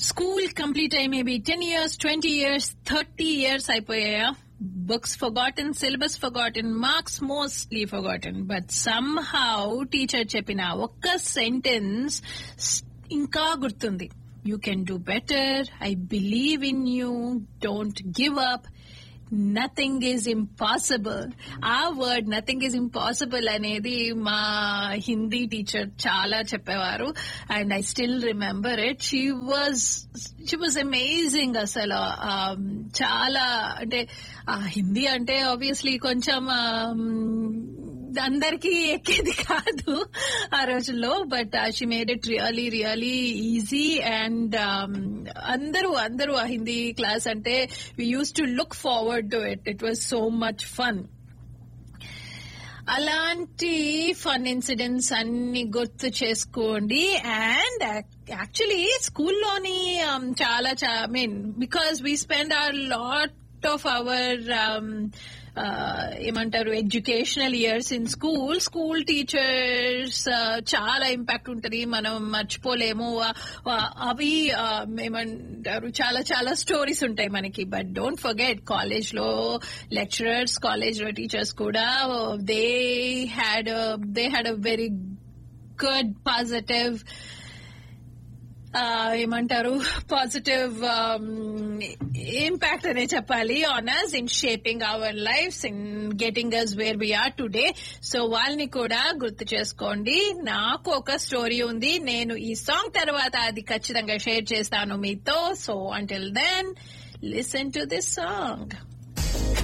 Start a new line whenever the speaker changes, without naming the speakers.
school complete అయ్యి maybe ten years twenty years thirty years అయిపోయాయా books forgotten syllabus forgotten marks mostly forgotten but somehow teacher చెప్పిన ఒక్క sentence ఇంకా గుర్తుంది you can do better I believe in you don't give up nothing is impossible ఆ word nothing is impossible అనేది మా Hindi teacher చాలా చెప్పేవారు and I still remember it she was she was amazing అసలు um, చాలా అంటే ఆ హిందీ అంటే ఆబ్వియస్లీ కొంచెం um, అందరికీ ఎక్కేది కాదు ఆ రోజుల్లో but she made it really really easy and అందరూ అందరూ ఆ హిందీ క్లాస్ అంటే we use to look forward to it it was so much fun అలాంటి ఫన్ ఇన్సిడెంట్స్ అన్ని గుర్తు చేసుకోండి అండ్ యాక్చువల్లీ స్కూల్లోని చాలా I mean because we spend a lot of our ఏమంటారు educational years in school school teachers చాలా impact ఉంటుంది మనం మర్చిపోలేము అవి ఏమంటారు చాలా చాలా స్టోరీస్ ఉంటాయి మనకి బట్ డోంట్ ఫర్గెట్ కాలేజ్ లో లెక్చరర్స్ కాలేజ్ లో టీచర్స్ కూడా they had they had a very good positive ఏమంటారు పాజిటివ్ ఇంపాక్ట్ అనే చెప్పాలి on us in shaping our lives in getting us where we are today so వాళ్ళని కూడా గుర్తు చేసుకోండి నాకు ఒక స్టోరీ ఉంది నేను ఈ సాంగ్ తర్వాత అది ఖచ్చితంగా షేర్ చేస్తాను మీతో so until then listen to this song